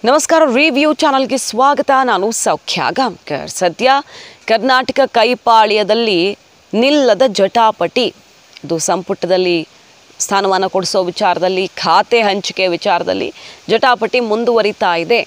ನಮಸ್ಕಾರ ರಿವ್ಯೂ ಚಾನಲ್ಗೆ ಸ್ವಾಗತ ನಾನು ಸೌಖ್ಯ ಗಾಂವ್ಕರ್ ಸದ್ಯ ಕರ್ನಾಟಕ ಕೈಪಾಳ್ಯದಲ್ಲಿ ನಿಲ್ಲದ ಜಟಾಪಟಿ ಅದು ಸಂಪುಟದಲ್ಲಿ ಸ್ಥಾನಮಾನ ಕೊಡಿಸೋ ವಿಚಾರದಲ್ಲಿ ಖಾತೆ ಹಂಚಿಕೆ ವಿಚಾರದಲ್ಲಿ ಜಟಾಪಟಿ ಮುಂದುವರಿತಾ ಇದೆ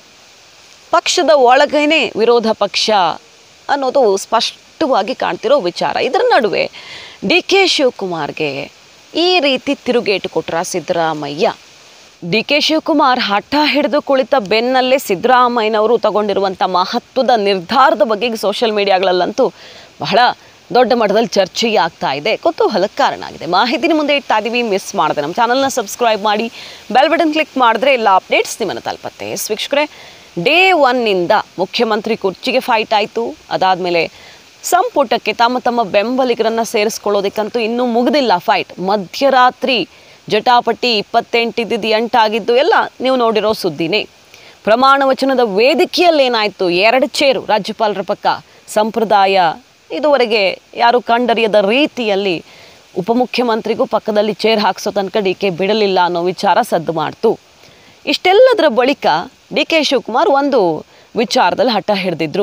ಪಕ್ಷದ ಒಳಗೇನೆ ವಿರೋಧ ಪಕ್ಷ ಅನ್ನೋದು ಸ್ಪಷ್ಟವಾಗಿ ಕಾಣ್ತಿರೋ ವಿಚಾರ ಇದರ ನಡುವೆ ಡಿ ಕೆ ಶಿವಕುಮಾರ್ಗೆ ಈ ರೀತಿ ತಿರುಗೇಟು ಕೊಟ್ರ ಸಿದ್ದರಾಮಯ್ಯ ಡಿ ಕೆ ಶಿವಕುಮಾರ್ ಹಠ ಹಿಡಿದು ಕುಳಿತ ಬೆನ್ನಲ್ಲೇ ಸಿದ್ದರಾಮಯ್ಯನವರು ತಗೊಂಡಿರುವಂಥ ಮಹತ್ವದ ನಿರ್ಧಾರದ ಬಗ್ಗೆ ಈಗ ಸೋಷಿಯಲ್ ಮೀಡಿಯಾಗಳಲ್ಲಂತೂ ಬಹಳ ದೊಡ್ಡ ಮಟ್ಟದಲ್ಲಿ ಚರ್ಚೆ ಆಗ್ತಾ ಇದೆ ಕುತೂಹಲಕ್ಕೆ ಕಾರಣ ಆಗಿದೆ ಮಾಹಿತಿನ ಮುಂದೆ ಇಡ್ತಾ ಇದ್ದೀವಿ ಮಿಸ್ ಮಾಡಿದೆ ನಮ್ಮ ಚಾನಲ್ನ ಸಬ್ಸ್ಕ್ರೈಬ್ ಮಾಡಿ ಬೆಲ್ ಬಟನ್ ಕ್ಲಿಕ್ ಮಾಡಿದ್ರೆ ಎಲ್ಲ ಅಪ್ಡೇಟ್ಸ್ ನಿಮ್ಮನ್ನು ತಲುಪತ್ತೆ ಎಸ್ ವೀಕ್ಷಕರೇ ಡೇ ಒನ್ನಿಂದ ಮುಖ್ಯಮಂತ್ರಿ ಕುರ್ಚಿಗೆ ಫೈಟ್ ಆಯಿತು ಅದಾದಮೇಲೆ ಸಂಪುಟಕ್ಕೆ ತಮ್ಮ ತಮ್ಮ ಬೆಂಬಲಿಗರನ್ನು ಸೇರಿಸ್ಕೊಳ್ಳೋದಕ್ಕಂತೂ ಇನ್ನೂ ಮುಗಿದಿಲ್ಲ ಫೈಟ್ ಮಧ್ಯರಾತ್ರಿ ಜಟಾಪಟಿ ಇಪ್ಪತ್ತೆಂಟಿದ್ದು ಎಂಟಾಗಿದ್ದು ಎಲ್ಲ ನೀವು ನೋಡಿರೋ ಸುದ್ದಿನೇ ಪ್ರಮಾಣ ವಚನದ ವೇದಿಕೆಯಲ್ಲಿ ಏನಾಯಿತು ಎರಡು ಚೇರು ರಾಜ್ಯಪಾಲರ ಪಕ್ಕ ಸಂಪ್ರದಾಯ ಇದುವರೆಗೆ ಯಾರು ಕಂಡರಿಯದ ರೀತಿಯಲ್ಲಿ ಉಪಮುಖ್ಯಮಂತ್ರಿಗೂ ಪಕ್ಕದಲ್ಲಿ ಚೇರ್ ಹಾಕ್ಸೋ ತನಕ ಡಿ ಕೆ ಬಿಡಲಿಲ್ಲ ಅನ್ನೋ ವಿಚಾರ ಸದ್ದು ಮಾಡ್ತು ಇಷ್ಟೆಲ್ಲದರ ಬಳಿಕ ಡಿ ಕೆ ಶಿವಕುಮಾರ್ ಒಂದು ವಿಚಾರದಲ್ಲಿ ಹಠ ಹಿಡಿದಿದ್ರು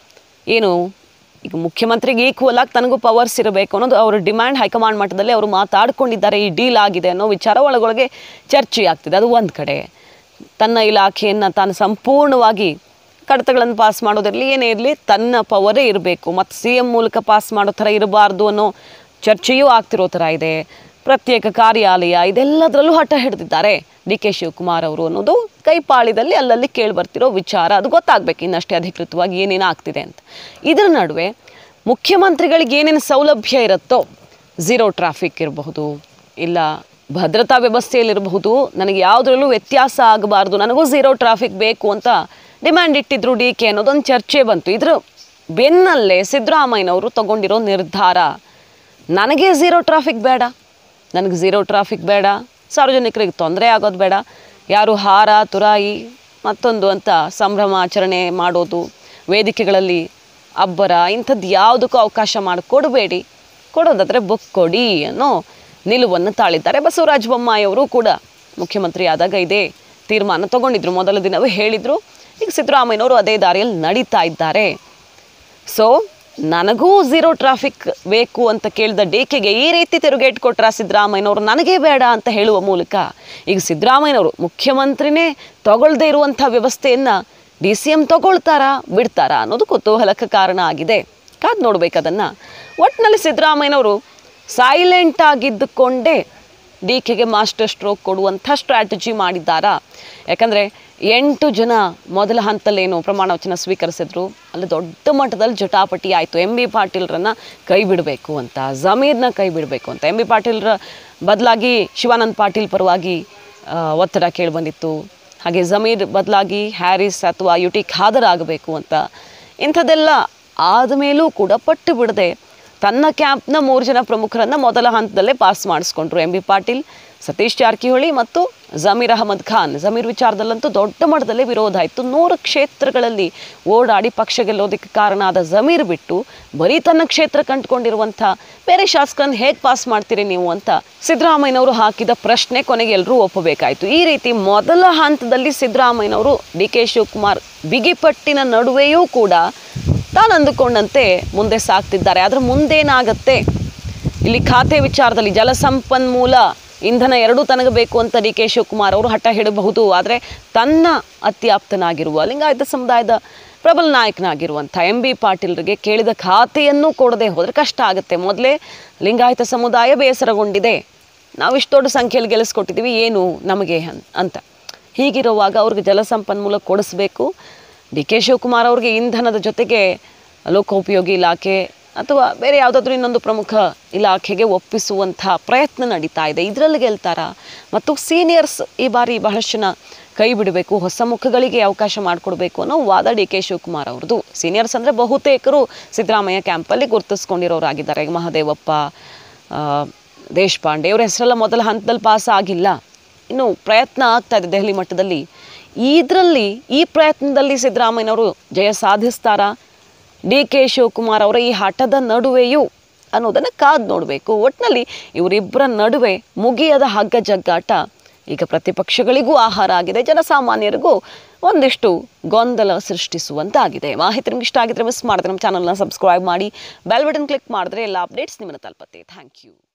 ಏನು ಈಗ ಮುಖ್ಯಮಂತ್ರಿಗೆ ಈಕ್ವಲ್ ಆಗಿ ತನಗೂ ಪವರ್ಸ್ ಇರಬೇಕು ಅನ್ನೋದು ಅವರ ಡಿಮ್ಯಾಂಡ್ ಹೈಕಮಾಂಡ್ ಮಟ್ಟದಲ್ಲಿ ಅವರು ಮಾತಾಡ್ಕೊಂಡಿದ್ದಾರೆ ಈ ಡೀಲ್ ಆಗಿದೆ ಅನ್ನೋ ವಿಚಾರ ಒಳಗೊಳಗೆ ಚರ್ಚೆ ಆಗ್ತಿದೆ ಅದು ಒಂದು ಕಡೆ ತನ್ನ ಇಲಾಖೆಯನ್ನು ತಾನು ಸಂಪೂರ್ಣವಾಗಿ ಕಡತಗಳನ್ನು ಪಾಸ್ ಮಾಡೋದಿರಲಿ ಏನೇ ಇರಲಿ ತನ್ನ ಪವರೇ ಇರಬೇಕು ಮತ್ತು ಸಿ ಎಂ ಮೂಲಕ ಪಾಸ್ ಮಾಡೋ ಥರ ಇರಬಾರ್ದು ಅನ್ನೋ ಚರ್ಚೆಯೂ ಆಗ್ತಿರೋ ಥರ ಇದೆ ಪ್ರತ್ಯೇಕ ಕಾರ್ಯಾಲಯ ಇದೆಲ್ಲದರಲ್ಲೂ ಹಠ ಹಿಡಿದಿದ್ದಾರೆ ಡಿ ಕೆ ಶಿವಕುಮಾರ್ ಅವರು ಅನ್ನೋದು ಕೈಪಾಳಿದಲ್ಲಿ ಅಲ್ಲಲ್ಲಿ ಕೇಳಿ ಬರ್ತಿರೋ ವಿಚಾರ ಅದು ಗೊತ್ತಾಗಬೇಕು ಇನ್ನಷ್ಟೇ ಅಧಿಕೃತವಾಗಿ ಏನೇನು ಆಗ್ತಿದೆ ಅಂತ ಇದರ ನಡುವೆ ಮುಖ್ಯಮಂತ್ರಿಗಳಿಗೆ ಏನೇನು ಸೌಲಭ್ಯ ಇರುತ್ತೋ ಝೀರೋ ಟ್ರಾಫಿಕ್ ಇರಬಹುದು ಇಲ್ಲ ಭದ್ರತಾ ವ್ಯವಸ್ಥೆಯಲ್ಲಿರಬಹುದು ನನಗೆ ಯಾವುದರಲ್ಲೂ ವ್ಯತ್ಯಾಸ ಆಗಬಾರ್ದು ನನಗೂ ಝೀರೋ ಟ್ರಾಫಿಕ್ ಬೇಕು ಅಂತ ಡಿಮ್ಯಾಂಡ್ ಇಟ್ಟಿದ್ರು ಡಿ ಕೆ ಅನ್ನೋದೊಂದು ಚರ್ಚೆ ಬಂತು ಇದ್ರ ಬೆನ್ನಲ್ಲೇ ಸಿದ್ದರಾಮಯ್ಯನವರು ತಗೊಂಡಿರೋ ನಿರ್ಧಾರ ನನಗೆ ಝೀರೋ ಟ್ರಾಫಿಕ್ ಬೇಡ ನನಗೆ ಝೀರೋ ಟ್ರಾಫಿಕ್ ಬೇಡ ಸಾರ್ವಜನಿಕರಿಗೆ ತೊಂದರೆ ಆಗೋದು ಬೇಡ ಯಾರು ಹಾರ ತುರಾಯಿ ಮತ್ತೊಂದು ಅಂತ ಸಂಭ್ರಮಾಚರಣೆ ಮಾಡೋದು ವೇದಿಕೆಗಳಲ್ಲಿ ಅಬ್ಬರ ಇಂಥದ್ದು ಯಾವುದಕ್ಕೂ ಅವಕಾಶ ಮಾಡಿಕೊಡಬೇಡಿ ಕೊಡೋದಾದರೆ ಬುಕ್ ಕೊಡಿ ಅನ್ನೋ ನಿಲುವನ್ನು ತಾಳಿದ್ದಾರೆ ಬಸವರಾಜ ಬೊಮ್ಮಾಯಿ ಅವರು ಕೂಡ ಮುಖ್ಯಮಂತ್ರಿ ಆದಾಗ ಇದೇ ತೀರ್ಮಾನ ತಗೊಂಡಿದ್ರು ಮೊದಲ ದಿನವೇ ಹೇಳಿದರು ಈಗ ಸಿದ್ದರಾಮಯ್ಯನವರು ಅದೇ ದಾರಿಯಲ್ಲಿ ನಡೀತಾ ಇದ್ದಾರೆ ಸೊ ನನಗೂ ಝೀರೋ ಟ್ರಾಫಿಕ್ ಬೇಕು ಅಂತ ಕೇಳಿದ ಡಿಕೆಗೆ ಈ ರೀತಿ ತಿರುಗೇಟ್ ಕೊಟ್ರ ಸಿದ್ದರಾಮಯ್ಯನವರು ನನಗೇ ಬೇಡ ಅಂತ ಹೇಳುವ ಮೂಲಕ ಈಗ ಸಿದ್ದರಾಮಯ್ಯನವರು ಮುಖ್ಯಮಂತ್ರಿನೇ ತಗೊಳ್ದೇ ಇರುವಂಥ ವ್ಯವಸ್ಥೆಯನ್ನು ಡಿ ಸಿ ಎಂ ತಗೊಳ್ತಾರಾ ಬಿಡ್ತಾರಾ ಅನ್ನೋದು ಕುತೂಹಲಕ್ಕೆ ಕಾರಣ ಆಗಿದೆ ಕಾದು ನೋಡ್ಬೇಕು ಅದನ್ನು ಒಟ್ಟಿನಲ್ಲಿ ಸಿದ್ದರಾಮಯ್ಯನವರು ಸೈಲೆಂಟ್ ಆಗಿದ್ದುಕೊಂಡೇ ಡಿ ಕೆಗೆ ಮಾಸ್ಟರ್ ಸ್ಟ್ರೋಕ್ ಕೊಡುವಂಥ ಸ್ಟ್ರಾಟಜಿ ಮಾಡಿದ್ದಾರಾ ಯಾಕಂದರೆ ಎಂಟು ಜನ ಮೊದಲ ಹಂತಲ್ಲೇನು ಪ್ರಮಾಣ ವಚನ ಸ್ವೀಕರಿಸಿದ್ರು ಅಲ್ಲಿ ದೊಡ್ಡ ಮಟ್ಟದಲ್ಲಿ ಜಟಾಪಟಿ ಆಯಿತು ಎಂ ಬಿ ಪಾಟೀಲ್ರನ್ನ ಕೈ ಬಿಡಬೇಕು ಅಂತ ಜಮೀರ್ನ ಕೈ ಬಿಡಬೇಕು ಅಂತ ಎಂ ಬಿ ಪಾಟೀಲ್ರ ಬದಲಾಗಿ ಶಿವಾನಂದ್ ಪಾಟೀಲ್ ಪರವಾಗಿ ಆ, ಒತ್ತಡ ಕೇಳಿಬಂದಿತ್ತು ಹಾಗೆ ಜಮೀರ್ ಬದಲಾಗಿ ಹ್ಯಾರಿಸ್ ಅಥವಾ ಯು ಟಿ ಖಾದರ್ ಆಗಬೇಕು ಅಂತ ಇಂಥದ್ದೆಲ್ಲ ಆದಮೇಲೂ ಕೂಡ ಪಟ್ಟು ಬಿಡದೆ ತನ್ನ ಕ್ಯಾಂಪ್ನ ಮೂರು ಜನ ಪ್ರಮುಖರನ್ನು ಮೊದಲ ಹಂತದಲ್ಲೇ ಪಾಸ್ ಮಾಡಿಸ್ಕೊಂಡ್ರು ಎಂ ಬಿ ಪಾಟೀಲ್ ಸತೀಶ್ ಜಾರಕಿಹೊಳಿ ಮತ್ತು ಜಮೀರ್ ಅಹಮದ್ ಖಾನ್ ಜಮೀರ್ ವಿಚಾರದಲ್ಲಂತೂ ದೊಡ್ಡ ಮಟ್ಟದಲ್ಲಿ ವಿರೋಧ ಆಯಿತು ನೂರು ಕ್ಷೇತ್ರಗಳಲ್ಲಿ ಓಡಾಡಿ ಪಕ್ಷ ಗೆಲ್ಲೋದಕ್ಕೆ ಕಾರಣ ಆದ ಜಮೀರ್ ಬಿಟ್ಟು ಬರೀ ತನ್ನ ಕ್ಷೇತ್ರ ಕಂಡುಕೊಂಡಿರುವಂಥ ಬೇರೆ ಶಾಸಕರನ್ನು ಹೇಗೆ ಪಾಸ್ ಮಾಡ್ತೀರಿ ನೀವು ಅಂತ ಸಿದ್ದರಾಮಯ್ಯನವರು ಹಾಕಿದ ಪ್ರಶ್ನೆ ಕೊನೆಗೆ ಎಲ್ಲರೂ ಒಪ್ಪಬೇಕಾಯಿತು ಈ ರೀತಿ ಮೊದಲ ಹಂತದಲ್ಲಿ ಸಿದ್ದರಾಮಯ್ಯನವರು ಡಿ ಕೆ ಶಿವಕುಮಾರ್ ಬಿಗಿಪಟ್ಟಿನ ನಡುವೆಯೂ ಕೂಡ ತಾನು ಅಂದುಕೊಂಡಂತೆ ಮುಂದೆ ಸಾಗ್ತಿದ್ದಾರೆ ಆದರೆ ಮುಂದೇನಾಗತ್ತೆ ಇಲ್ಲಿ ಖಾತೆ ವಿಚಾರದಲ್ಲಿ ಜಲಸಂಪನ್ಮೂಲ ಇಂಧನ ಎರಡೂ ತನಗೆ ಬೇಕು ಅಂತ ಡಿ ಕೆ ಶಿವಕುಮಾರ್ ಅವರು ಹಠ ಹಿಡಬಹುದು ಆದರೆ ತನ್ನ ಅತ್ಯಾಪ್ತನಾಗಿರುವ ಲಿಂಗಾಯತ ಸಮುದಾಯದ ಪ್ರಬಲ ನಾಯಕನಾಗಿರುವಂಥ ಎಂ ಬಿ ಪಾಟೀಲ್ರಿಗೆ ಕೇಳಿದ ಖಾತೆಯನ್ನು ಕೊಡದೆ ಹೋದರೆ ಕಷ್ಟ ಆಗುತ್ತೆ ಮೊದಲೇ ಲಿಂಗಾಯತ ಸಮುದಾಯ ಬೇಸರಗೊಂಡಿದೆ ನಾವು ಇಷ್ಟು ದೊಡ್ಡ ಸಂಖ್ಯೆಯಲ್ಲಿ ಗೆಲ್ಲಿಸ್ಕೊಟ್ಟಿದ್ದೀವಿ ಏನು ನಮಗೆ ಅನ್- ಅಂತ ಹೀಗಿರುವಾಗ ಅವ್ರಿಗೆ ಜಲಸಂಪನ್ಮೂಲ ಕೊಡಿಸ್ಬೇಕು ಡಿ ಕೆ ಶಿವಕುಮಾರ್ ಅವ್ರಿಗೆ ಇಂಧನದ ಜೊತೆಗೆ ಲೋಕೋಪಯೋಗಿ ಇಲಾಖೆ ಅಥವಾ ಬೇರೆ ಯಾವುದಾದ್ರೂ ಇನ್ನೊಂದು ಪ್ರಮುಖ ಇಲಾಖೆಗೆ ಒಪ್ಪಿಸುವಂಥ ಪ್ರಯತ್ನ ನಡೀತಾ ಇದೆ ಇದರಲ್ಲಿ ಗೆಲ್ತಾರಾ ಮತ್ತು ಸೀನಿಯರ್ಸ್ ಈ ಬಾರಿ ಬಹಳಷ್ಟು ಜನ ಕೈ ಬಿಡಬೇಕು ಹೊಸ ಮುಖಗಳಿಗೆ ಅವಕಾಶ ಮಾಡಿಕೊಡ್ಬೇಕು ಅನ್ನೋ ವಾದ ಡಿ ಕೆ ಶಿವಕುಮಾರ್ ಅವ್ರದ್ದು ಸೀನಿಯರ್ಸ್ ಅಂದರೆ ಬಹುತೇಕರು ಸಿದ್ದರಾಮಯ್ಯ ಕ್ಯಾಂಪಲ್ಲಿ ಗುರುತಿಸ್ಕೊಂಡಿರೋರಾಗಿದ್ದಾರೆ ಈಗ ಮಹದೇವಪ್ಪ ಆ, ದೇಶಪಾಂಡೆ ಇವರ ಹೆಸರೆಲ್ಲ ಮೊದಲ ಹಂತದಲ್ಲಿ ಪಾಸ್ ಆಗಿಲ್ಲ ಇನ್ನು ಪ್ರಯತ್ನ ಆಗ್ತಾ ಇದೆ ದೆಹಲಿ ಮಟ್ಟದಲ್ಲಿ ಇದರಲ್ಲಿ ಈ ಪ್ರಯತ್ನದಲ್ಲಿ ಸಿದ್ದರಾಮಯ್ಯನವರು ಜಯ ಸಾಧಿಸ್ತಾರಾ ಡಿ ಕೆ ಶಿವಕುಮಾರ್ ಅವರ ಈ ಹಠದ ನಡುವೆಯೂ ಅನ್ನೋದನ್ನು ಕಾದು ನೋಡಬೇಕು ಒಟ್ಟಿನಲ್ಲಿ ಇವರಿಬ್ಬರ ನಡುವೆ ಮುಗಿಯದ ಹಗ್ಗ ಜಗ್ಗಾಟ ಈಗ ಪ್ರತಿಪಕ್ಷಗಳಿಗೂ ಆಹಾರ ಆಗಿದೆ ಜನಸಾಮಾನ್ಯರಿಗೂ ಒಂದಿಷ್ಟು ಗೊಂದಲ ಸೃಷ್ಟಿಸುವಂತಾಗಿದೆ ಮಾಹಿತಿ ನಿಮ್ಗೆ ಇಷ್ಟ ಆಗಿದ್ರೆ ಮಿಸ್ ಮಾಡಿದ್ರೆ ನಮ್ಮ ಚಾನಲ್ನ ಸಬ್ಸ್ಕ್ರೈಬ್ ಮಾಡಿ ಬೆಲ್ ಬಟನ್ ಕ್ಲಿಕ್ ಮಾಡಿದ್ರೆ ಎಲ್ಲ ಅಪ್ಡೇಟ್ಸ್ ನಿಮ್ಮನ್ನು ತಲುಪತ್ತೆ ಥ್ಯಾಂಕ್ ಯು